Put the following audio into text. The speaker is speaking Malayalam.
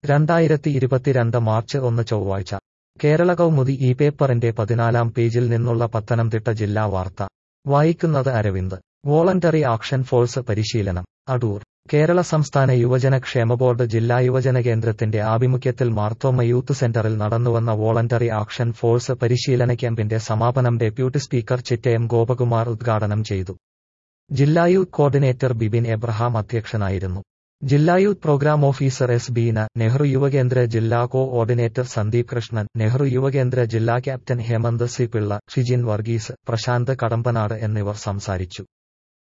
രണ്ടായിരത്തി ഇരുപത്തിരണ്ട് മാർച്ച് ഒന്ന് ചൊവ്വാഴ്ച കേരള കൗമുദി ഈ പേപ്പറിന്റെ പതിനാലാം പേജിൽ നിന്നുള്ള പത്തനംതിട്ട ജില്ലാ വാർത്ത വായിക്കുന്നത് അരവിന്ദ് വോളണ്ടറി ആക്ഷൻ ഫോഴ്സ് പരിശീലനം അടൂർ കേരള സംസ്ഥാന യുവജന ക്ഷേമ ബോർഡ് ജില്ലാ യുവജന കേന്ദ്രത്തിന്റെ ആഭിമുഖ്യത്തിൽ മാർത്തോമ യൂത്ത് സെന്ററിൽ നടന്നുവന്ന വോളണ്ടറി ആക്ഷൻ ഫോഴ്സ് പരിശീലന ക്യാമ്പിന്റെ സമാപനം ഡെപ്യൂട്ടി സ്പീക്കർ ചിറ്റയം ഗോപകുമാർ ഉദ്ഘാടനം ചെയ്തു ജില്ലാ യൂത്ത് കോർഡിനേറ്റർ ബിബിൻ എബ്രഹാം അധ്യക്ഷനായിരുന്നു ജില്ലാ youth programme officer S Beena Nehru Yuva Kendra ജില്ലാ കോ ഓർഡിനേറ്റർ സന്ദീപ് കൃഷ്ണൻ നെഹ്റു യുവകേന്ദ്ര ജില്ലാ ക്യാപ്റ്റൻ ഹേമന്ത് സി പിള്ള ഷിജിൻ വർഗീസ് പ്രശാന്ത് കടമ്പനാട് എന്നിവർ സംസാരിച്ചു